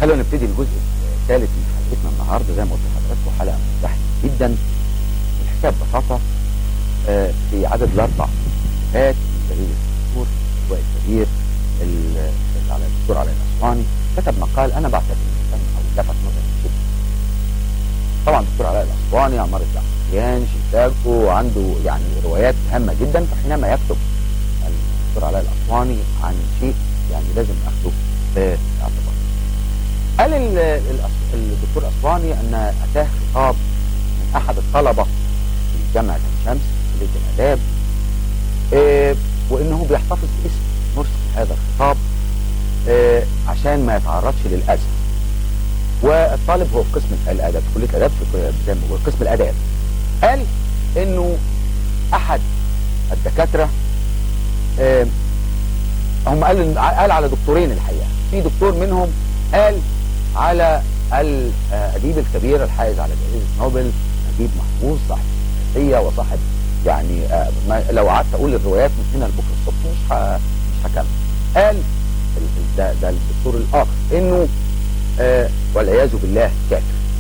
خلونا نبتدي الجزء الثالث من حلقتنا النهارده زي ما قلت لحضراتكم حلقه مفتاحيه جدا الحكايه ببساطه آه، في عدد الاربع فات من جريده الدكتور اللواء الكبير ال- اللي على الدكتور علي الاسواني كتب مقال انا بعتبره مهتم او لفت نظري جدا طبعا الدكتور علاء الاسواني عمارة العسكريان شيكاغو عنده يعني روايات هامه جدا فحينما يكتب الدكتور علاء الاسواني عن شيء يعني لازم اخذه باعتبار قال ال- الأس- الدكتور اسواني ان اتاه خطاب من احد الطلبه في جامعه عين شمس كليه الاداب آه، وانه بيحتفظ باسم مرسل هذا الخطاب آه، عشان ما يتعرضش للاذى والطالب هو في قسم الاداب في كليه الاداب في كل- زي ما بقول قسم الاداب قال انه احد الدكاتره آه، هم قال قال على دكتورين الحقيقه في دكتور منهم قال على الاديب الكبير الحائز على جائزه نوبل نجيب محفوظ صاحب السياسيه وصاحب يعني آه، ما لو قعدت اقول الروايات من هنا لبكره الصبح مش ه- مش هكمل قال ال- ال- ده, ده الدكتور الاخر انه آه والعياذ بالله كافر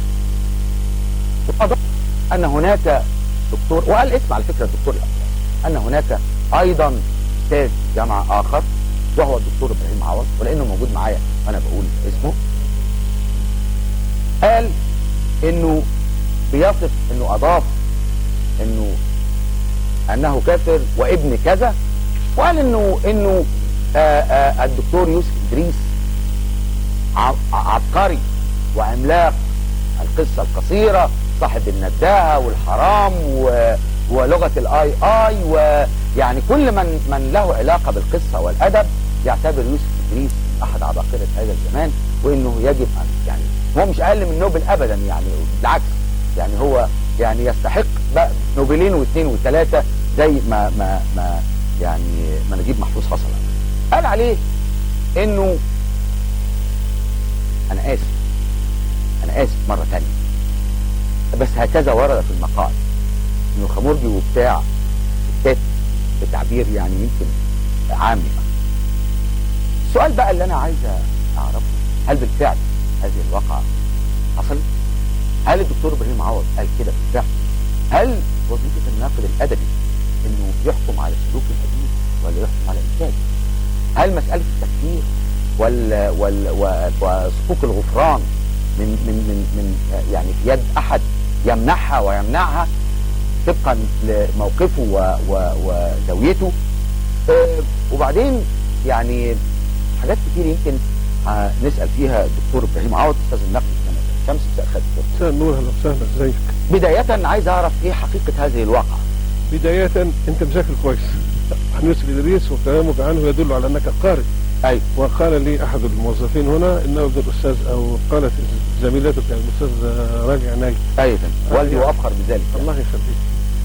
وأضاف ان هناك دكتور وقال اسم على فكره الدكتور الاخر ان هناك ايضا استاذ جامعه اخر وهو الدكتور ابراهيم عوض ولانه موجود معايا وانا بقول اسمه قال انه بيصف انه اضاف انه انه كافر وابن كذا وقال انه انه آآ آآ الدكتور يوسف ادريس ع- عبقري وعملاق القصه القصيره صاحب النداهه والحرام و ولغه الاي اي ويعني كل من من له علاقه بالقصه والادب يعتبر يوسف ادريس احد عباقره هذا الزمان وانه يجب ان يعني هو مش اقل من نوبل ابدا يعني بالعكس يعني هو يعني يستحق بقى نوبلين واثنين وثلاثه زي ما ما ما يعني ما نجيب محفوظ حصل قال عليه انه انا اسف انا اسف مره ثانيه بس هكذا ورد في المقال انه خمورجي وبتاع ستات بتعبير يعني يمكن عام يعني. السؤال بقى اللي انا عايز اعرفه هل بالفعل هذه الواقعه حصلت؟ هل الدكتور ابراهيم عوض قال كده بالفعل؟ هل وظيفه الناقد الادبي انه يحكم على سلوك الاديب ولا يحكم على انتاجه؟ هل مساله التكفير ولا ولا و- وصكوك الغفران من من من من يعني في يد احد يمنحها ويمنعها طبقا لموقفه و- و- وزاويته آه، وبعدين يعني حاجات كتير يمكن آه، نسال فيها الدكتور ابراهيم عوض استاذ النقد في جامعه الشمس مساء الخير دكتور. مساء النور اهلا وسهلا ازيك بدايه عايز اعرف ايه حقيقه هذه الواقعه بداية انت مذاكر كويس عن يوسف ادريس وكلامك عنه يدل على انك قارئ ايوه وقال لي احد الموظفين هنا انه ابن الاستاذ او قالت زميلتك يعني الاستاذ راجع ناجي ايوه والدي أيوة. وافخر بذلك الله يخليك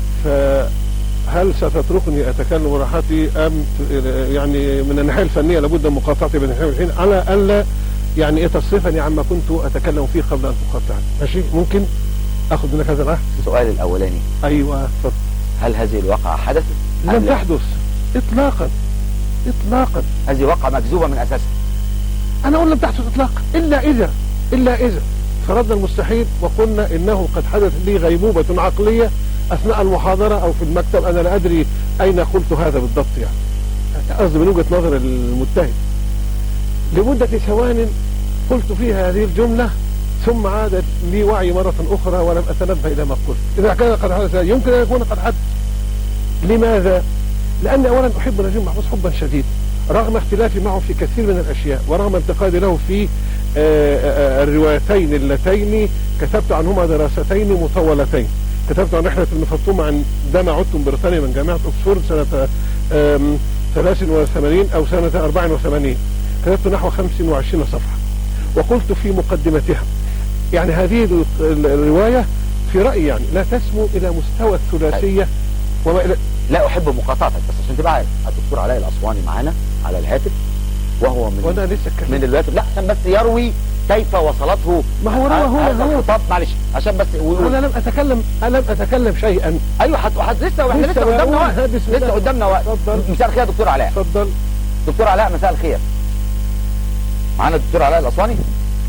فهل ستتركني اتكلم راحتي ام ت- يعني من الناحيه الفنيه لابد من مقاطعتي بين الحين والحين على الا يعني تصرفني عما كنت اتكلم فيه قبل ان تقاطعني ماشي ممكن اخذ منك هذا العهد السؤال الاولاني ايوه اتفضل هل هذه الواقعه حدثت أم لم لا؟ تحدث اطلاقا اطلاقا هذه واقعه مكذوبه من اساسها انا اقول لم تحدث اطلاقا الا اذا الا اذا فرضنا المستحيل وقلنا انه قد حدث لي غيبوبه عقليه اثناء المحاضره او في المكتب انا لا ادري اين قلت هذا بالضبط يعني قصدي من وجهه نظر المتهم لمده ثوان قلت فيها هذه الجمله ثم عادت لي وعي مره اخرى ولم اتنبه الى ما قلت اذا كان قد حدث يمكن ان يكون قد حدث لماذا؟ لأن أولا أحب نجيب محفوظ حبا شديدا رغم اختلافي معه في كثير من الأشياء ورغم انتقادي له في آه، آه، الروايتين اللتين كتبت عنهما دراستين مطولتين كتبت عن رحلة المفطومة عندما عدت بريطانيا من جامعة أكسفورد سنة آم، 83 أو سنة 84 كتبت نحو 25 صفحة وقلت في مقدمتها يعني هذه ال- ال- الرواية في رأيي يعني لا تسمو إلى مستوى الثلاثية وما إلى لا احب مقاطعتك بس عشان تبقى عارف الدكتور علاء الاسواني معانا على الهاتف وهو من وانا لسه من اتكلمت الوقت لا عشان بس يروي كيف وصلته ما هو روى هو هذا هو الخطاب معلش عشان بس ويقول انا لم اتكلم انا لم اتكلم شيئا ايوه حت... حت... لسه واحنا لسه لسه قدامنا بقول وقت ها، بسم لسه الله. قدامنا وقت اتفضل. مساء الخير يا دكتور علاء اتفضل دكتور علاء مساء الخير معانا الدكتور علاء الاسواني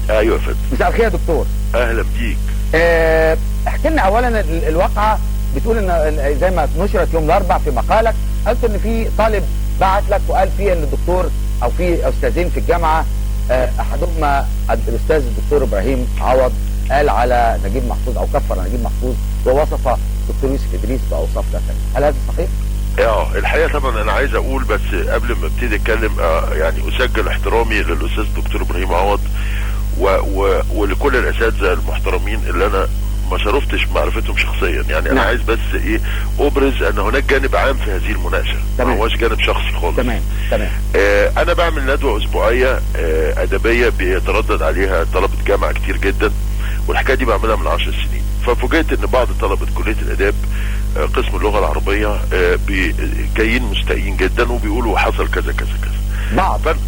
ايوه يا فندم مساء الخير يا دكتور اهلا بيك آه، احكي لنا اولا ال- الواقعه بتقول ان ال- زي ما نشرت يوم الاربعاء في مقالك قلت ان في طالب بعت لك وقال فيه ان الدكتور او في استاذين في الجامعه آه، احدهما الاستاذ الدكتور ابراهيم عوض قال على نجيب محفوظ او كفر نجيب محفوظ ووصف دكتور يوسف ادريس باوصاف لا تليق هل هذا صحيح؟ اه الحقيقه طبعا انا عايز اقول بس قبل ما ابتدي اتكلم آه يعني اسجل احترامي للاستاذ الدكتور ابراهيم عوض و و ولكل الاساتذه المحترمين اللي انا ما شرفتش معرفتهم شخصيا يعني انا نعم. عايز بس ايه ابرز ان هناك جانب عام في هذه المناقشه ما تمام. هوش جانب شخصي خالص تمام تمام آه، انا بعمل ندوة اسبوعية آه، ادبية بيتردد عليها طلبة جامعة كتير جدا والحكاية دي بعملها من عشر سنين ففوجئت ان بعض طلبة كلية الاداب آه، قسم اللغة العربية آه، بي- جايين مستائين جدا وبيقولوا حصل كذا كذا كذا بعض فن...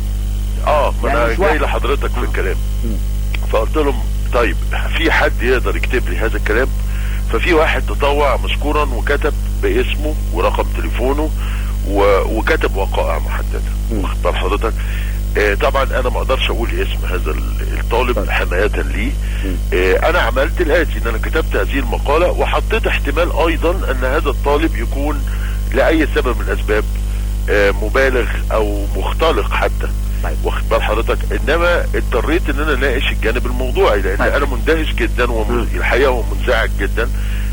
اه ما يعني انا مش جاي واحد. لحضرتك في آه. الكلام مم. فقلت لهم طيب في حد يقدر يكتب لي هذا الكلام ففي واحد تطوع مشكورا وكتب باسمه ورقم تليفونه و... وكتب وقائع محدده مم. واخد بال حضرتك آه طبعا انا ما اقدرش اقول اسم هذا ال- الطالب طيب. حمايه ليه مم. آه انا عملت الاتي ان انا كتبت هذه المقاله وحطيت احتمال ايضا ان هذا الطالب يكون لاي سبب من الاسباب آه مبالغ او مختلق حتى طيب. واخد بال حضرتك انما اضطريت ان انا اناقش الجانب الموضوعي لان طيب. انا مندهش جدا مم. والحقيقه ومنزعج جدا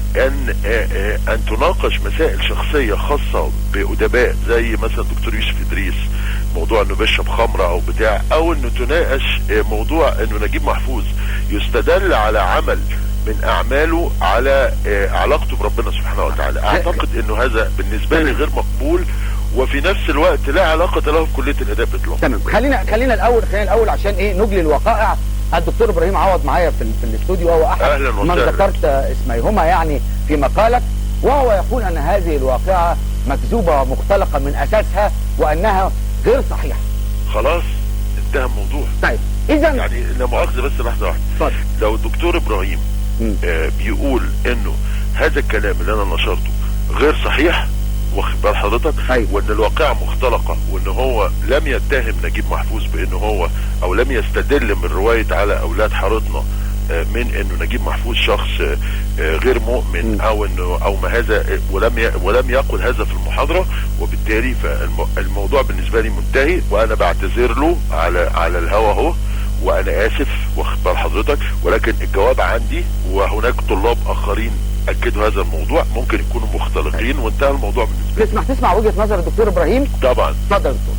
ان آه، آه، ان تناقش مسائل شخصيه خاصه بادباء زي مثلا دكتور يوسف ادريس موضوع انه بيشرب خمره او بتاع او انه تناقش آه، موضوع انه نجيب محفوظ يستدل على عمل من اعماله على آه، علاقته بربنا سبحانه وتعالى اعتقد انه هذا بالنسبه لي غير مقبول وفي نفس الوقت لا علاقه له بكليه الاداب اطلاقا تمام خلينا خلينا الاول خلينا الاول عشان ايه نجلي الوقائع الدكتور ابراهيم عوض معايا في, ال- في الاستوديو وهو احد أهلاً من وسهلاً. ذكرت اسميهما يعني في مقالك وهو يقول ان هذه الواقعه مكذوبه ومختلقه من اساسها وانها غير صحيحه خلاص انتهى الموضوع طيب اذا يعني لا مؤاخذه بس لحظه واحده اتفضل لو الدكتور ابراهيم مم. آه بيقول انه هذا الكلام اللي انا نشرته غير صحيح واخد بال حضرتك أيوة. وان الواقعه مختلقه وان هو لم يتهم نجيب محفوظ بانه هو او لم يستدل من روايه على اولاد حارتنا آه، من انه نجيب محفوظ شخص آه، آه، غير مؤمن مم. او انه او ما هذا آه، ولم ي- ولم يقل هذا في المحاضره وبالتالي فالموضوع بالنسبه لي منتهي وانا بعتذر له على على الهوا اهو وانا اسف واخد بال حضرتك ولكن الجواب عندي وهناك طلاب اخرين اكدوا هذا الموضوع ممكن يكونوا مختلقين وانتهى الموضوع بالنسبه لي تسمح تسمع وجهه نظر الدكتور ابراهيم طبعا اتفضل يا دكتور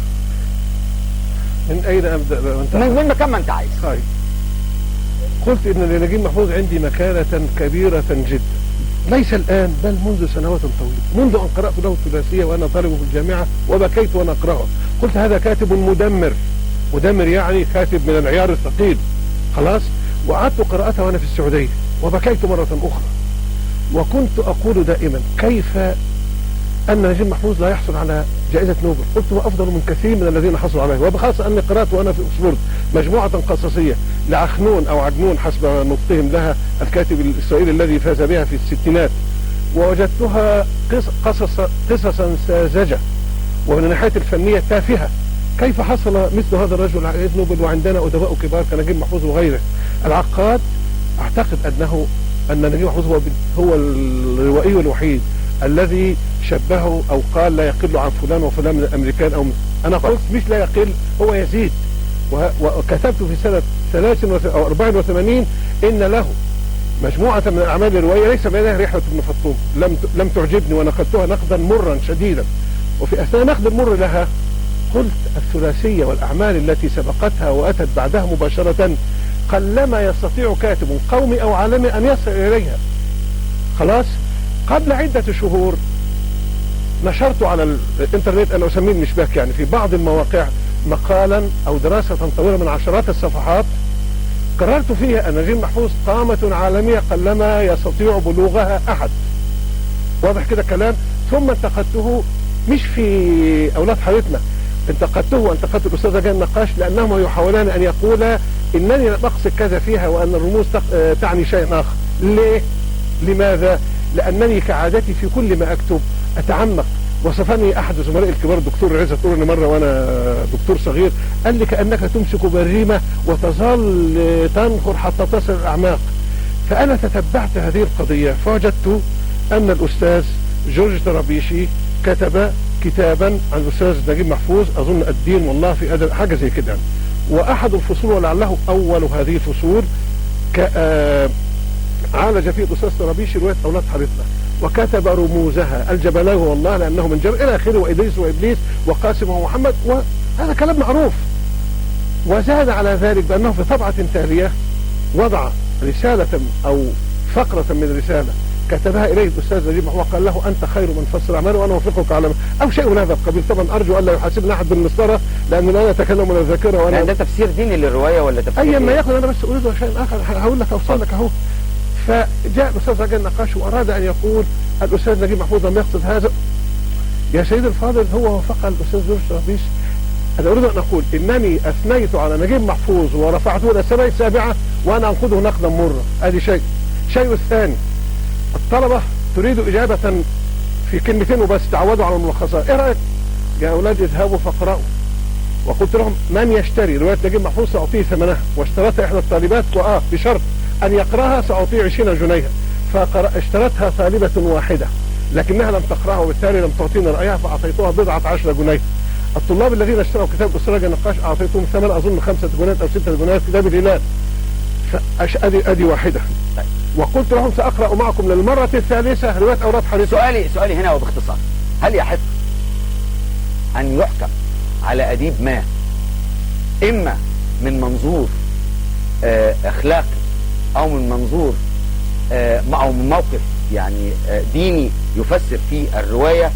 من اين ابدا لو انت من من مكان ما انت عايز طيب قلت ان لنجيب محفوظ عندي مكانة كبيرة جدا ليس الان بل منذ سنوات طويلة منذ ان قرأت له الثلاثية وانا طالب في الجامعة وبكيت وانا اقرأه قلت هذا كاتب مدمر مدمر يعني كاتب من العيار الثقيل خلاص وقعدت قراءته وانا في السعودية وبكيت مرة اخرى وكنت اقول دائما كيف ان نجيب محفوظ لا يحصل على جائزة نوبل قلت هو افضل من كثير من الذين حصلوا عليها وبخاصة اني قرأت وانا في اوكسفورد مجموعة قصصية لعخنون او عجنون حسب نطقهم لها الكاتب الاسرائيلي الذي فاز بها في الستينات ووجدتها قص- قصص قصصا ساذجة ومن الناحية الفنية تافهة كيف حصل مثل هذا الرجل على جائزة نوبل وعندنا ادباء كبار كنجيب محفوظ وغيره العقاد اعتقد انه ان نجيب محفوظ هو هو الروائي الوحيد الذي شبهه او قال لا يقل عن فلان وفلان من الامريكان او من انا قلت مش لا يقل هو يزيد و- وكتبت في سنة 83 او 84 ان له مجموعة من اعمال الرواية ليس بينها رحلة ابن فطوم لم ت- لم تعجبني ونقدتها نقدا مرا شديدا وفي اثناء نقد المر لها قلت الثلاثية والاعمال التي سبقتها واتت بعدها مباشرة قلما يستطيع كاتب قومي او عالمي ان يصل اليها خلاص قبل عدة شهور نشرت على الانترنت انا اسميه المشباك يعني في بعض المواقع مقالا او دراسة طويلة من عشرات الصفحات قررت فيها ان نجيب محفوظ قامة عالمية قلما يستطيع بلوغها احد واضح كده كلام ثم انتقدته مش في اولاد حارتنا انتقدته وانتقدت الاستاذ جان نقاش لانهما يحاولان ان يقولا انني لم اقصد كذا فيها وان الرموز تق- آه، تعني شيء اخر ليه لماذا لانني كعادتي في كل ما اكتب اتعمق وصفني احد زملائي الكبار الدكتور عزت طورني مره وانا دكتور صغير قال لي كانك تمسك بريمه وتظل تنخر حتى تصل الاعماق فانا تتبعت هذه القضيه فوجدت ان الاستاذ جورج طرابيشي كتب كتابا عن الاستاذ نجيب محفوظ اظن الدين والله في ادب حاجه زي كده واحد الفصول ولعله اول هذه الفصول ك- آه، عالج فيه الاستاذ طرابيشي روايه اولاد حارتنا وكتب رموزها الجبلاوي والله لانه من جبل الى اخره وادريس وابليس وقاسم ومحمد وهذا كلام معروف وزاد على ذلك بانه في طبعه تاليه وضع رساله او فقره من رساله كتبها اليه الاستاذ نجيب محمود قال له انت خير من فسر اعماله وانا اوافقك على او شيء من هذا القبيل طبعا ارجو الا يحاسبني احد بالمسطره لان لا اتكلم من الذاكره وانا يعني ده تفسير ديني للروايه ولا تفسير ايا ما إيه؟ يكن انا بس اريد شيء اخر هقول لك اوصل لك اهو فجاء الاستاذ رجاء النقاش واراد ان يقول الاستاذ نجيب محفوظ لم يقصد هذا يا سيدي الفاضل هو وفق الاستاذ جورج طرابيش انا اريد ان اقول انني اثنيت على نجيب محفوظ ورفعته الى السماء السابعه وانا انقذه نقدا مرا ادي شيء الشيء الثاني الطلبه تريد اجابه في كلمتين وبس تعودوا على الملخصات ايه رايك يا اولاد اذهبوا فاقرأوا وقلت لهم من يشتري رواية نجيب محفوظ سأعطيه ثمنها واشترتها إحدى الطالبات وآه بشرط أن يقرأها سأعطيه 20 جنيها فاشترتها طالبة واحدة لكنها لم تقرأها وبالتالي لم تعطيني رأيها فأعطيتها بضعة عشر جنيه الطلاب الذين اشتروا كتاب أسراج النقاش أعطيتهم ثمن أظن خمسة جنيهات أو ستة جنيهات كتاب الهلال فأش أدي أدي واحدة وقلت لهم سأقرأ معكم للمرة الثالثة رواية أوراد حديث سؤالي سؤالي هنا وباختصار هل يحق ان يحكم على اديب ما اما من منظور آه، اخلاقي او من منظور آه، او من موقف يعني آه، ديني يفسر فيه الروايه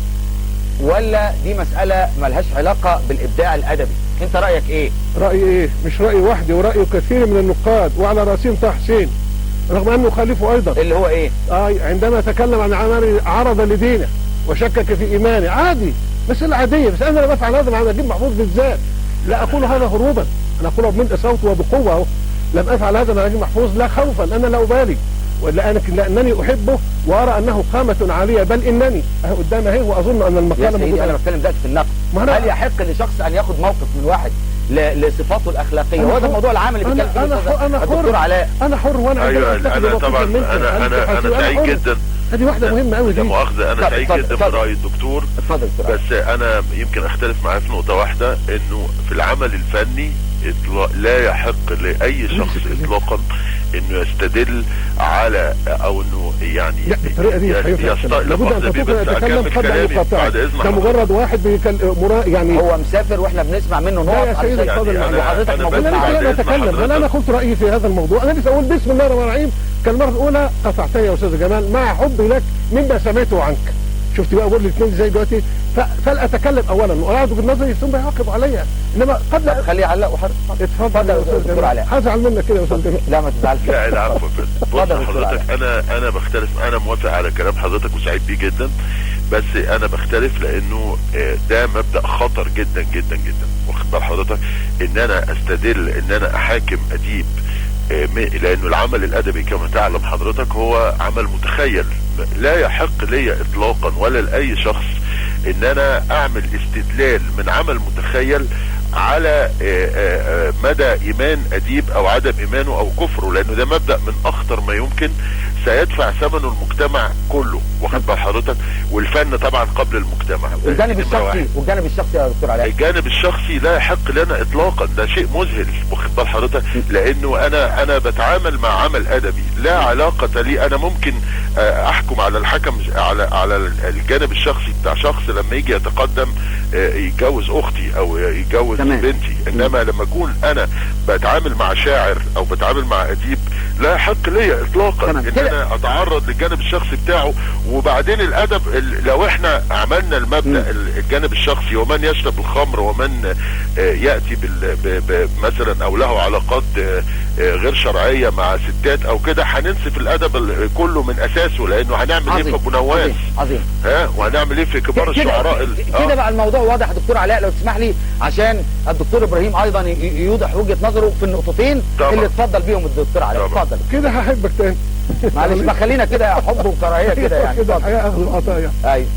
ولا دي مساله ملهاش علاقه بالابداع الادبي انت رايك ايه رأي ايه مش رأي وحدي ورأي كثير من النقاد وعلى رأسهم طه حسين رغم انه خالفه ايضا اللي هو ايه آه عندما تكلم عن عمل عرض لدينه وشكك في ايمانه عادي مسألة عادية بس انا لا بفعل هذا مع نجيب محفوظ بالذات لا اقول هذا هروبا انا اقوله بملء صوت وبقوة اهو لم افعل هذا مع نجيب محفوظ لا خوفا انا لا ابالي لأنك لانني احبه وارى انه قامة عالية بل انني اهو قدامي اهي واظن ان يا المقالة سيدي موجودة انا هنا. بتكلم دلوقتي في النقد ما أنا- هل يحق لشخص ان ياخد موقف من واحد ل- لصفاته الاخلاقيه أنا هو ده حر- الموضوع العام اللي أنا- بيتكلم فيه أنا الأستاذ حر- أنا حر. الدكتور علاء انا حر وانا عندما ايوه أتخذ انا موقفاً طبعا منك، انا انا حسيب، انا سعيد حر. جدا هذه واحدة مهمة قوي لا دي مؤاخذة انا اتفضل، سعيد اتفضل، جدا اتفضل. برأي الدكتور اتفضل دكتور علاء. بس انا يمكن اختلف معاه في نقطة واحدة انه في العمل الفني إطلاق- لا يحق لاي شخص اطلاقا انه يستدل على او انه يعني لا بالطريقه دي مش يست- هينفع يست- الكلام. لابد ان لفظ بيه، تكون بس يتكلم أكمل قبل ان كلامي يقاطعك بعد اذن ده حضرتك. مجرد واحد بيكل... مرا... يعني هو مسافر واحنا بنسمع منه نقط لا يا سيدي علشان- الفاضل يعني معلش. أنا- وحضرتك أنا موجود بس انا بعد لسه انا إذن اتكلم انا انا حضرتك. قلت رايي في هذا الموضوع انا لسه اقول بسم الله الرحمن الرحيم كالمره الاولى قطعتني يا استاذ جمال مع حبي لك مما سمعته عنك شفت بقى بقول الاثنين ازاي دلوقتي ف... فلاتكلم اولا واعرض وجهه نظري ثم يعاقب عليا انما قبل طب خليه يعلق وحضرتك اتفضل يا استاذ دكتور جمال علاء هزعل منك كده يا استاذ جمال لا ما تزعلش لا العفو يا فندم. بص اتفضل يا دكتور حضرتك انا انا بختلف انا موافق على كلام حضرتك وسعيد بيه جدا بس انا بختلف لانه آه، ده مبدا خطر جدا جدا جدا واخد بال حضرتك ان انا استدل ان انا احاكم اديب آه، م- لانه العمل الادبي كما تعلم حضرتك هو عمل متخيل لا يحق لي اطلاقا ولا لاي شخص ان انا اعمل استدلال من عمل متخيل على آه، آه، آه، مدى ايمان اديب او عدم ايمانه او كفره لانه ده مبدا من اخطر ما يمكن سيدفع ثمنه المجتمع كله واخد بال حضرتك والفن طبعا قبل المجتمع والجانب دي نمرة واحد. الشخصي والجانب الشخصي يا دكتور علاء الجانب الشخصي لا يحق لنا اطلاقا ده شيء مذهل واخد بال حضرتك لانه انا انا بتعامل مع عمل ادبي لا علاقه لي انا ممكن آه، احكم على الحكم على على الجانب الشخصي بتاع شخص لما يجي يتقدم آه، يتجوز اختي او يتجوز تمام. بنتي انما لما اكون انا بتعامل مع شاعر او بتعامل مع اديب لا يحق لي اطلاقا تمام. ان كده. انا اتعرض للجانب الشخصي بتاعه وبعدين الادب ال- لو احنا عملنا المبدا ال- الجانب الشخصي ومن يشرب الخمر ومن آه، ياتي بال ب- ب- مثلا او له علاقات آه، آه، غير شرعيه مع ستات او كده هننسف الادب ال- كله من اساسه لانه هنعمل ايه في ابو نواس عظيم عظيم ها وهنعمل ايه في كبار كده الشعراء ال- كده آه. بقى الموضوع واضح يا دكتور علاء لو تسمح لي عشان الدكتور ابراهيم ايضا ي- ي- يوضح وجهه نظره في النقطتين طبعا. اللي اتفضل بيهم الدكتور علاء طبعا. اتفضل كده هحبك تاني معلش ما خلينا كده حب وكراهيه كده يعني كده اتفضل الحياه اخذ العطايا ايوه اتفضل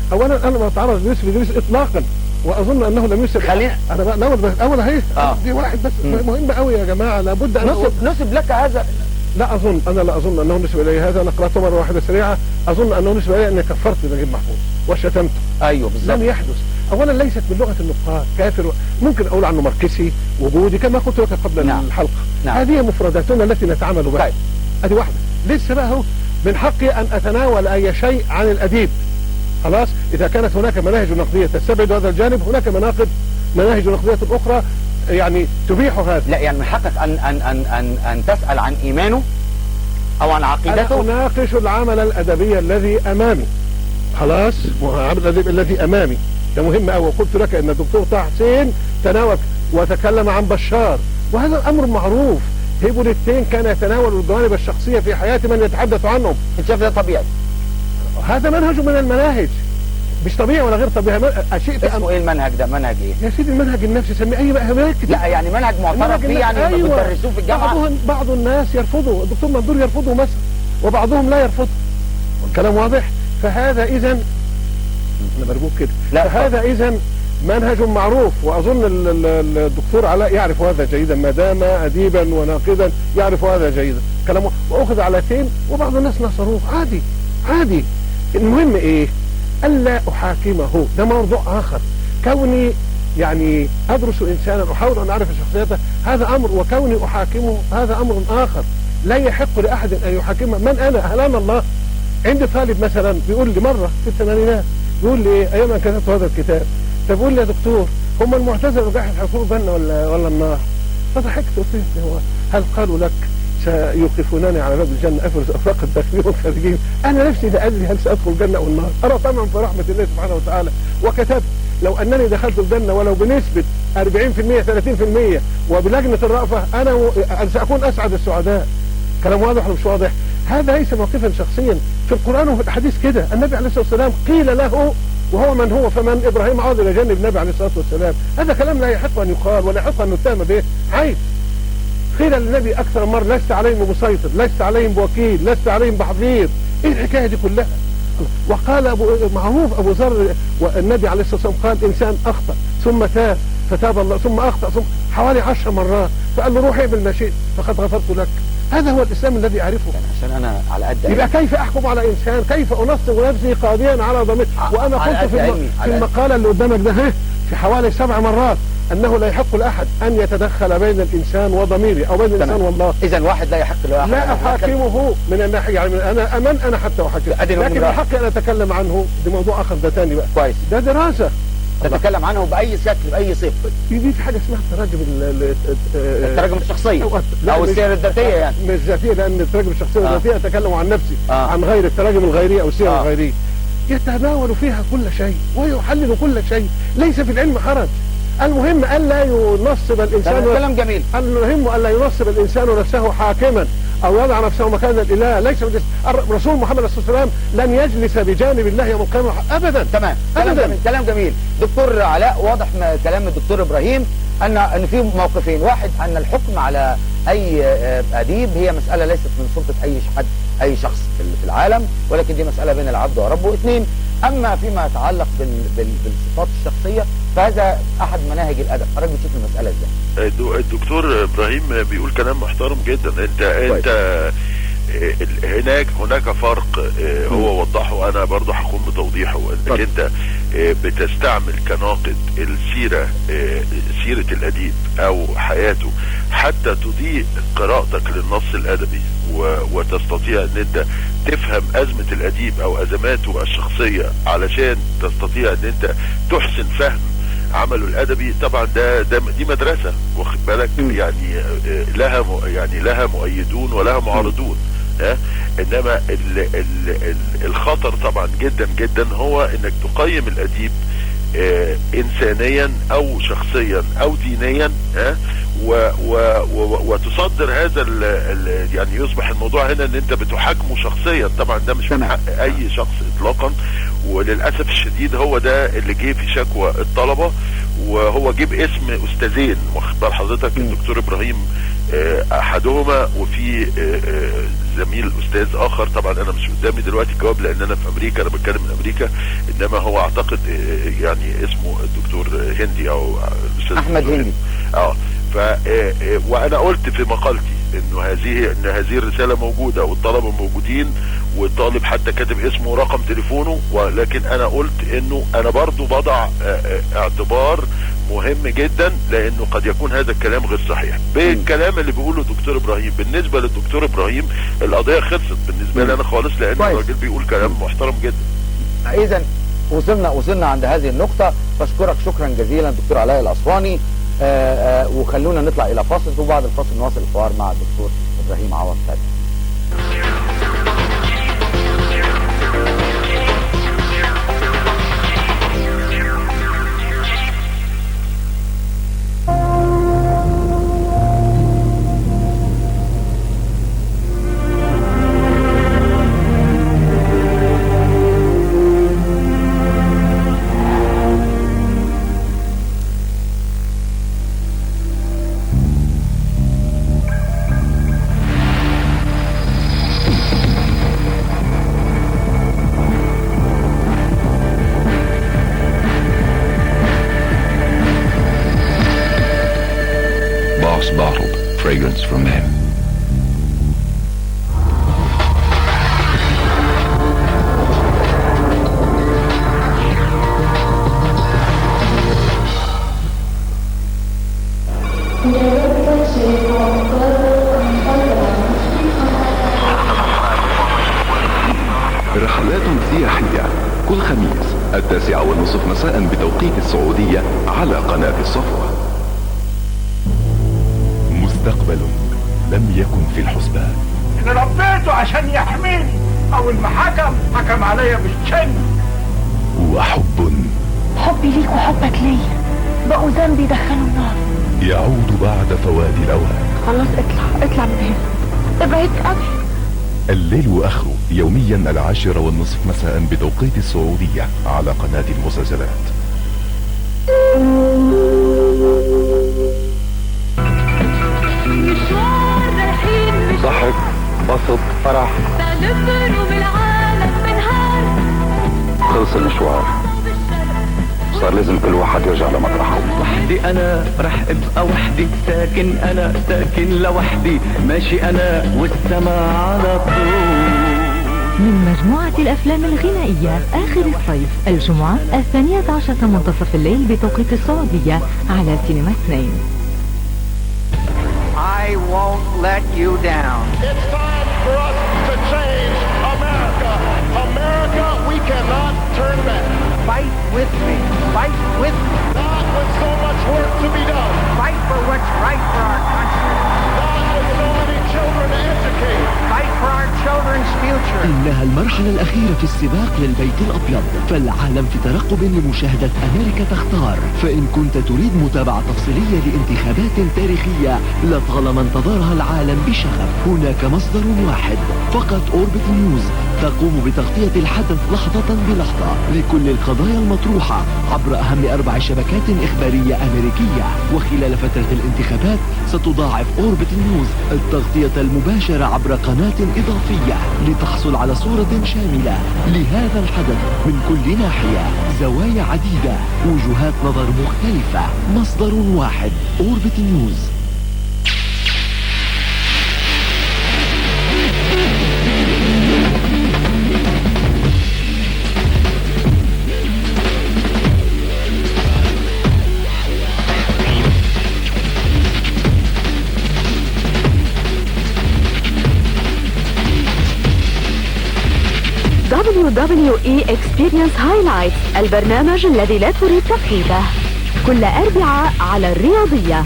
اولا انا ما اتعرض ليوسف ادريس اطلاقا واظن انه لم يسب خلينا- انا بقى الاول بس الاول اهي آه. دي واحد بس مم. مهم قوي يا جماعه لابد ان نسب نسب لك هذا لا اظن انا لا اظن انه نسب الي هذا انا قراته مره واحده سريعه اظن انه نسب الي اني كفرت نجيب محفوظ وشتمته ايوه لم بالظبط يحدث اولا ليست من لغه النقاد كافر و... ممكن اقول عنه ماركسي وجودي كما قلت لك قبل نعم. الحلقه نعم. هذه مفرداتنا التي نتعامل بها طيب. ادي واحده لسه بقى هو من حقي ان اتناول اي شيء عن الاديب خلاص اذا كانت هناك مناهج نقديه تستبعد هذا الجانب هناك مناقد مناهج نقديه اخرى يعني تبيح هذا لا يعني من حقك ان ان ان ان, أن تسال عن ايمانه او عن انا عقيدته اناقش العمل الادبي الذي امامي خلاص العمل الادبي الذي امامي ده مهم قوي وقلت لك ان الدكتور طه حسين تناول وتكلم عن بشار وهذا امر معروف هيبوليتين كان يتناول الجوانب الشخصيه في حياه من يتحدث عنهم انت شايف ده طبيعي هذا منهج من المناهج مش طبيعي ولا غير طبيعي من- شئت اسمه أن... ايه المنهج ده منهج ايه يا سيدي المنهج النفسي سميه اي بقى هناك لا يعني منهج معترف المنهج فيه النفسي- يعني أيوة. بتدرسوه في الجامعه بعضهم بعض الناس يرفضه الدكتور مندور يرفضه مثلا وبعضهم لا يرفضه الكلام واضح فهذا اذا انا برجوك كده لا، فهذا اذا منهج معروف واظن ال- ال- الدكتور علاء يعرف هذا جيدا ما دام اديبا وناقدا يعرف هذا جيدا كلامه واخذ على تين وبعض الناس نصروه عادي عادي المهم ايه الا احاكمه ده موضوع اخر كوني يعني ادرس انسانا احاول ان اعرف شخصيته هذا امر وكوني احاكمه هذا امر اخر لا يحق لاحد ان يحاكمه من انا هل انا الله عندي طالب مثلا بيقول لي مره في الثمانينات بيقول لي ايه ايام ان كتبت هذا الكتاب فبيقول لي يا دكتور هم المعتزله والجاحد هيدخلوا الجنه ولا ولا النار فضحكت قلت له هو هل قالوا لك سيوقفونني على باب الجنه افرز افاق الداخلين والخارجين انا نفسي لا ادري هل سادخل الجنه او النار ارى طمعا في رحمه الله سبحانه وتعالى وكتبت لو انني دخلت الجنه ولو بنسبه 40% 30% وبلجنه الرأفه انا و... أنا ساكون اسعد السعداء كلام واضح ولا مش واضح هذا ليس موقفا شخصيا في القران وفي الاحاديث كده النبي عليه الصلاه والسلام قيل له وهو من هو فمن ابراهيم عاد الى جانب النبي عليه الصلاه والسلام هذا كلام لا يحق ان يقال ولا يحق ان نتهم به عيب قيل للنبي اكثر من مره لست عليهم بمسيطر لست عليهم بوكيل لست عليهم بحفيظ ايه الحكايه دي كلها وقال ابو معروف ابو ذر والنبي عليه الصلاه والسلام قال انسان اخطا ثم تاب فتاب الله ثم اخطا ثم حوالي عشر مرات فقال له روح اعمل ما شئت فقد غفرت لك هذا هو الاسلام الذي اعرفه يعني عشان انا على قد يبقى كيف احكم على انسان كيف انصب نفسي قاضيا على ضمير ع- وانا على قلت قد في, الم... علمي، في على قد- المقاله اللي قدامك ده ها، في حوالي سبع مرات انه لا يحق لاحد ان يتدخل بين الانسان وضميره او بين الانسان تمام. والله اذا واحد لا يحق له أحد لا أن يتكلم. احاكمه من الناحيه يعني من انا امن انا حتى احاكمه أدي نقطة لكن بقى. الحق ان اتكلم عنه ده موضوع اخر ده تاني بقى كويس ده دراسه تتكلم عنه باي شكل باي صفه في دي في حاجه اسمها التراجم ال- ال- ال- التراجم الشخصيه أو- لا، او مش- السير الذاتيه يعني مش ذاتيه لان التراجم الشخصيه آه. الذاتيه اتكلم عن نفسي آه. عن غير التراجم الغيريه او السير آه. الغيريه يتناول فيها كل شيء ويحلل كل شيء ليس في العلم حرج المهم الا ينصب الانسان تمام، كلام جميل المهم الا ينصب الانسان نفسه حاكما او يضع نفسه مكان الاله ليس بالجس... الرسول محمد صلى الله عليه وسلم لن يجلس بجانب الله يوم القيامه ابدا تمام كلام أبداً. جميل كلام جميل دكتور علاء واضح من كلام الدكتور ابراهيم ان ان في موقفين واحد ان الحكم على اي آه، اديب هي مساله ليست من سلطه اي حد اي شخص في في العالم ولكن دي مساله بين العبد وربه اثنين اما فيما يتعلق بال بال بالصفات الشخصيه فهذا احد مناهج الادب حضرتك بتشوف المساله ازاي الدو- الدكتور ابراهيم بيقول كلام محترم جدا انت انت آه، ال- هناك هناك فرق آه، هو وضحه انا برضه هقوم بتوضيحه انك اتفضل. انت آه، بتستعمل كناقد السيره آه، سيره الاديب او حياته حتى تضيء قراءتك للنص الادبي و- وتستطيع ان انت تفهم ازمه الاديب او ازماته الشخصيه علشان تستطيع ان انت تحسن فهم عمله الادبي طبعا ده ده دي مدرسه واخد بالك م. يعني آه، لها م- يعني لها مؤيدون ولها معارضون ها انما ال ال ال الخطر طبعا جدا جدا هو انك تقيم الاديب آه، انسانيا او شخصيا او دينيا ها و و و وتصدر هذا ال ال يعني يصبح الموضوع هنا ان انت بتحاكمه شخصيا طبعا ده مش من تمام. حق اي شخص اطلاقا وللاسف الشديد هو ده اللي جه في شكوى الطلبه وهو جه باسم استاذين واخد بال حضرتك م. الدكتور ابراهيم آه، احدهما وفي آه، آه، زميل استاذ اخر طبعا انا مش قدامي دلوقتي الجواب لان انا في امريكا انا بتكلم من امريكا انما هو اعتقد آه، يعني اسمه الدكتور هندي او الاستاذ أحمد الدكتور هندي. اه ف آه، آه، وانا قلت في مقالتي انه هذه ان هذه الرساله موجوده والطلبه موجودين والطالب حتى كاتب اسمه ورقم تليفونه ولكن انا قلت انه انا برضو بضع آه، آه، اعتبار مهم جدا لانه قد يكون هذا الكلام غير صحيح بالكلام اللي بيقوله الدكتور ابراهيم بالنسبه للدكتور ابراهيم القضيه خلصت بالنسبه لي انا خالص لان كويس. الراجل بيقول كلام محترم جدا اذا وصلنا وصلنا عند هذه النقطة بشكرك شكرا جزيلا دكتور علاء الأسواني آه، آه، وخلونا نطلع إلى فاصل وبعد الفاصل نواصل الحوار مع الدكتور إبراهيم عوض سعد Boss Bottled, fragrance from men. رحلات سياحية كل خميس التاسعة والنصف مساء بتوقيت السعودية على قناة الصفوة مستقبل لم يكن في الحسبان اللي ربيته عشان يحميني اول ما حكم حكم عليا بالشن وحب حبي ليك وحبك ليا بقوا ذنبي دخلوا النار يعود بعد فوات الأوان خلاص اطلع اطلع من هنا ابعد قوي الليل وآخره يوميا العاشرة والنصف مساء بتوقيت السعودية على قناة المسلسلات مشوار رايحين مش ضحك بسط فرح بلف نوم العالم بنهار خلص المشوار صار لازم كل واحد يرجع لمطرحه وحدي انا رح ابقى وحدي ساكن انا ساكن لوحدي ماشي انا والسما على طول من مجموعة الأفلام الغنائية آخر الصيف الجمعة الثانية عشرة منتصف الليل بتوقيت السعودية على سينما اثنين I won't let you down It's time for us to change America. America, we cannot turn back. Fight with me Fight with me Not with so much work to be done. Fight for what's right for our country Not with so many children to educate. Fight for our children's future إنها المرحلة الأخيرة في السباق للبيت الأبيض فالعالم في ترقب لمشاهدة أمريكا تختار فإن كنت تريد متابعة تفصيلية لانتخابات تاريخية لطالما انتظرها العالم بشغف هناك مصدر واحد فقط أوربت نيوز تقوم بتغطية الحدث لحظة بلحظة لكل القضايا المطروحة عبر أهم أربع شبكات إخبارية أمريكية وخلال فترة الانتخابات ستضاعف أوربت نيوز التغطية المباشرة عبر قناة إضافية لتحصل على صورة شاملة لهذا الحدث من كل ناحية زوايا عديدة وجهات نظر مختلفة مصدر واحد أوربت نيوز WWE Experience Highlights البرنامج الذي لا تريد تفويته كل أربعاء على الرياضية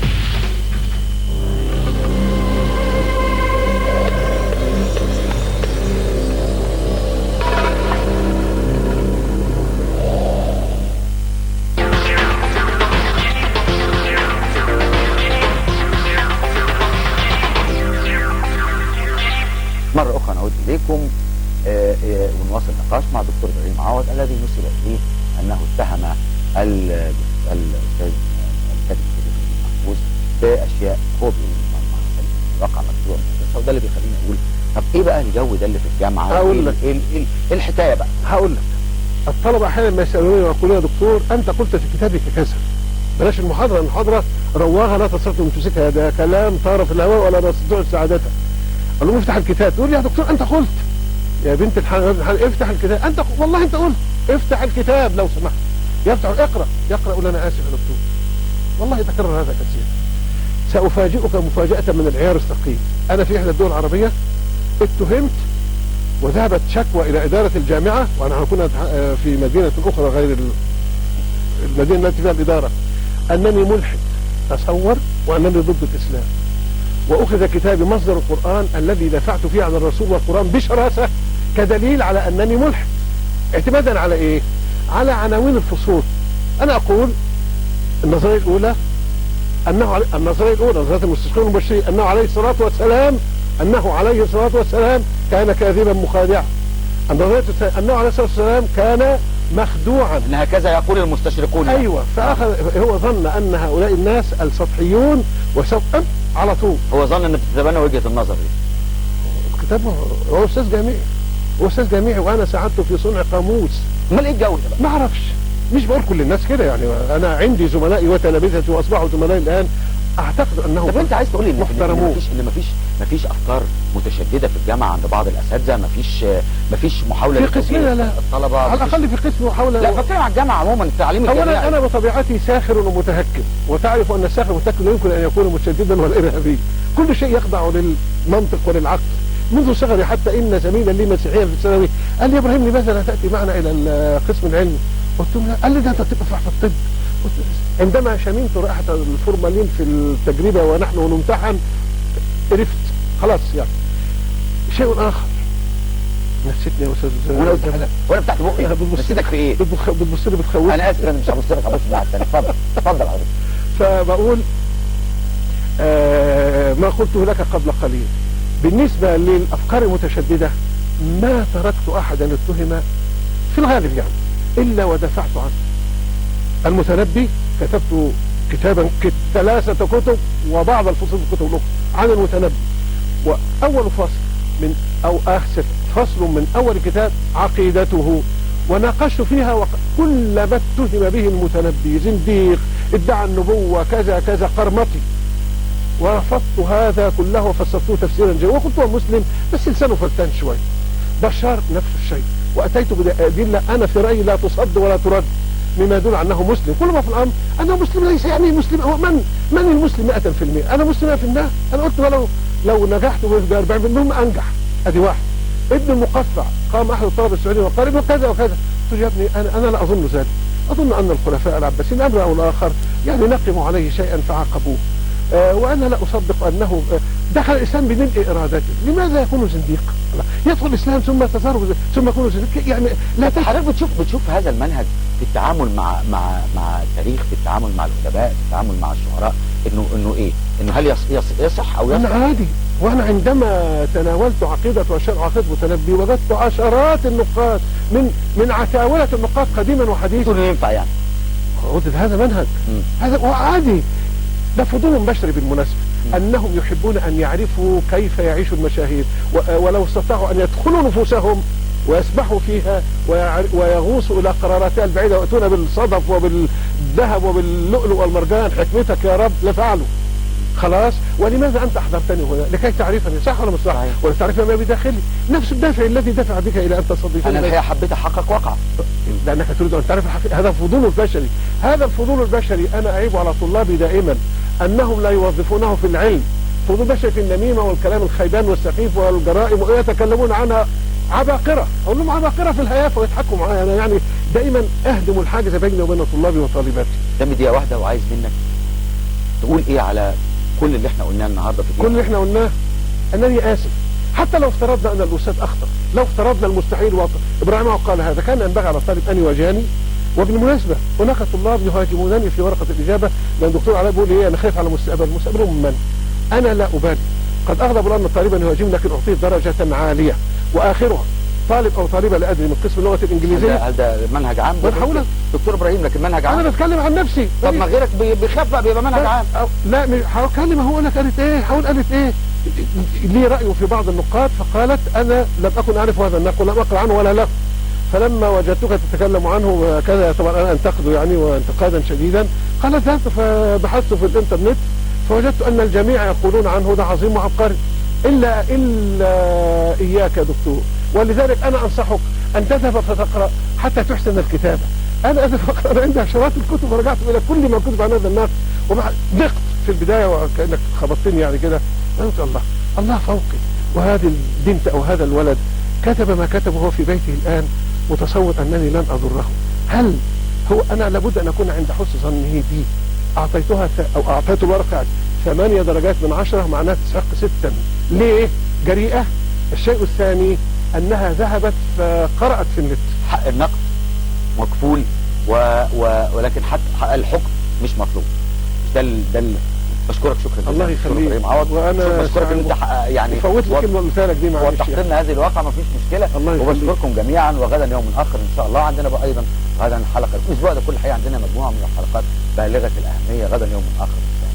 مرة أخرى نعود إليكم آه، آه، ونواصل النقاش مع الدكتور إبراهيم عوض الذي نسب إليه أنه اتهم ال- الأستاذ الكاتب الكبير محفوظ بأشياء هو بيقول إنها ما واقع مجموع المدرسه وده اللي بيخليني اقول طب ايه بقى الجو ده اللي في الجامعه هقول إيه لك. ايه ايه ايه الحكايه بقى هقول لك الطلبة أحيانا ما يسألوني ويقولون يا دكتور أنت قلت في كتابك كذا بلاش المحاضرة المحاضرة رواها لا تستطيع أن تمسكها ده كلام طار في الهواء ولا نستطيع سعادتها قال لهم افتح الكتاب تقول لي يا دكتور أنت قلت يا بنت الحلال افتح الكتاب أنت والله أنت قلت افتح الكتاب لو سمحت يفتح اقرأ يقرأ يقول أنا آسف يا دكتور والله تكرر هذا كثيرا سأفاجئك مفاجأة من العيار الثقيل أنا في إحدى الدول العربية اتهمت وذهبت شكوى إلى إدارة الجامعة وأنا كنا في مدينة أخرى غير ال- المدينة التي فيها الإدارة أنني ملحد تصور وأنني ضد الإسلام وأخذ كتابي مصدر القرآن الذي دفعت فيه عن الرسول والقرآن بشراسة كدليل على أنني ملحد اعتمادا على إيه؟ على عناوين الفصول أنا أقول النظرية الأولى أنه علي... النظرية الأولى نظرية المستشرقين المبشرين أنه عليه الصلاة والسلام أنه عليه الصلاة والسلام كان كاذبا مخادعا النظرية الثانية أنه عليه الصلاة والسلام كان مخدوعا ان هكذا يقول المستشرقون يعني. أيوة فأخذ هو ظن أن هؤلاء الناس السطحيون وسوف على طول هو ظن ان بتتبنى وجهه النظر دي الكتاب هو أستاذ جامعي هو أستاذ جامعي وأنا ساعدته في صنع قاموس امال ايه الجو ده بقى ما اعرفش مش بقول كل الناس كده يعني انا عندي زملائي وتلامذتي واصبحوا زملائي الان اعتقد انهم طب انت عايز تقول لي ان محترمون. مفيش ان مفيش مفيش افكار متشدده في الجامعه عند بعض الاساتذه مفيش مفيش محاوله في لتوجيه قسمنا لا الطلبه على مفيش- الاقل في قسم محاوله لا بتكلم على الجامعه عموما التعليم اولا الجامعي انا بطبيعتي ساخر ومتهكم وتعرف ان الساخر المتهكم لا يمكن ان يكون متشددا ولا ارهابيا كل شيء يخضع للمنطق وللعقل منذ صغري حتى ان زميلا لي مسيحيا في الثانوي قال لي يا ابراهيم لماذا لا تاتي معنا الى القسم العلمي قلت له لا قال لي ده انت تبقى في الطب قلت له عندما شممت رائحه الفورمالين في التجربه ونحن نمتحن عرفت خلاص يعني شيء اخر نسيتني يا استاذ وانا قلت حاجه وانا فتحت بقي بتبص نسيتك في ايه بتبص بتبص لي بتخوفني انا اسف انا مش هبص لك هبص لواحد تاني اتفضل اتفضل حضرتك فبقول آه ما قلته لك قبل قليل بالنسبة للأفكار المتشددة ما تركت أحدا اتهم في الغالب يعني إلا ودفعت عنه المتنبي كتبت كتابا كت- ثلاثة كتب وبعض الفصول في الكتب الأخرى عن المتنبي وأول فصل من أو آخر فصل من أول كتاب عقيدته وناقشت فيها وق- كل ما اتهم به المتنبي زنديق ادعى النبوة كذا كذا قرمطي ورفضت هذا كله وفسرته تفسيرا جيدا وقلت هو مسلم بس لسانه فلتان شوي بشار نفس الشيء واتيت بادله انا في رايي لا تصد ولا ترد مما يدل على انه مسلم كل ما في الامر انه مسلم ليس يعني مسلم هو من من المسلم 100% انا مسلم 100% انا قلت ولو لو نجحت ب 40 المهم انجح ادي واحد ابن المقفع قام احد الطلبه السعوديين وقال ابن كذا وكذا قلت له يا ابني انا انا لا اظن ذلك اظن ان الخلفاء العباسيين امر او الاخر يعني نقموا عليه شيئا فعاقبوه آه وانا لا اصدق انه آه دخل الاسلام بملء ارادته لماذا يكون زنديق يدخل الاسلام ثم تزار ثم يكون زنديق يعني لا طب حضرتك بتشوف بتشوف هذا المنهج في التعامل مع مع مع التاريخ في التعامل مع الادباء في التعامل مع الشعراء انه انه ايه انه هل يص يص يصح او انا يصح عادي وانا عندما تناولت عقيدة وشرع عقيدة متنبي وجدت عشرات النقاد من من عتاولة النقاد قديما وحديثا تقول ينفع يعني قلت هذا منهج مم. هذا وعادي ده فضول بشري بالمناسبة أنهم يحبون أن يعرفوا كيف يعيش المشاهير و- ولو استطاعوا أن يدخلوا نفوسهم ويسبحوا فيها ويع- ويغوصوا إلى قراراتها البعيدة ويأتون بالصدف وبالذهب وباللؤلؤ والمرجان حكمتك يا رب لفعلوا خلاص ولماذا أنت أحضرتني هنا لكي تعرفني صح ولا مش صح صحيح. ولا تعرف ما بداخلي نفس الدافع الذي دفع بك إلى أن تستضيفني انا الحقيقه حبيت احقق واقع لانك تريد ان تعرف الحقيقة هذا فضول البشري هذا الفضول البشري انا اعيب على طلابي دائما انهم لا يوظفونه في العلم فضول بشري في النميمه والكلام الخيبان والسخيف والجرائم ويتكلمون عنها عباقره اقول لهم عباقره في الهيافه ويضحكوا معايا انا يعني دائما اهدم الحاجز بيني وبين طلابي وطالباتي قدامي دقيقه واحده وعايز منك تقول ايه على كل اللي احنا قلناه النهارده في كل اللي احنا قلناه انني اسف حتى لو افترضنا ان الاستاذ اخطا لو افترضنا المستحيل واقع ابراهيم عوض قال هذا كان ينبغي على الطالب ان يواجهني وبالمناسبه هناك طلاب يهاجمونني في ورقه الاجابه لان الدكتور علاء بيقول ايه انا خايف على مستقبل مستقبلهم من من انا لا ابالي قد اغضب لان طالبا يهاجمني لكن اعطيه درجه عاليه واخرها طالب او طالبه لا ادري من قسم اللغه هل ده, الانجليزيه هل ده منهج عام ما أنا هقول لك. دكتور ابراهيم لكن منهج انا عام بتكلم عن نفسي طب ما غيرك بي- بيخاف بقى بيبقى منهج عام لا, لا مش- هكلم هقول لك قالت ايه هقول قالت ايه لي رأي في بعض النقاد فقالت أنا لم أكن أعرف هذا النقل لم أقرأ عنه ولا له فلما وجدتك تتكلم عنه وكذا طبعا أنا أنتقده يعني وانتقادا شديدا قالت ذهبت فبحثت في الإنترنت فوجدت أن الجميع يقولون عنه ده عظيم وعبقري إلا إلا إياك يا دكتور ولذلك أنا أنصحك أن تذهب فتقرأ حتى تحسن الكتابة أنا أذهب أقرأ أنا عندي عشرات الكتب ورجعت إلى كل ما كتب عن هذا الناس وضقت في البداية وكأنك خبطتني يعني كده قلت الله الله فوقي وهذه البنت أو هذا الولد كتب ما كتبه هو في بيته الآن متصور أنني لن أضره هل هو أنا لابد أن أكون عند حسن ظنه بي أعطيتها ث- أو أعطيت الورقة ثمانية درجات من عشرة معناها تستحق ستا ليه جريئة الشيء الثاني أنها ذهبت فقرأت في النت حق النقد مكفول و... و... ولكن حتى حق الحكم مش مطلوب ده ال... ده ال... بشكرك شكرا جزيلا. الله دكتور يخليك. إبراهيم عوض وأنا بشكرك ان انت سعيد. حق- يعني فوت لي وض- كلمة قلتها لك دي معلش وضحت يعني. لنا هذه الواقع ما فيش مشكله الله يخليك. وبشكركم جميعا وغدا يوم اخر ان شاء الله عندنا بقى ايضا غدا حلقه الاسبوع ده كل حقيقه عندنا مجموعه من الحلقات بالغه الاهميه غدا يوم اخر ان شاء الله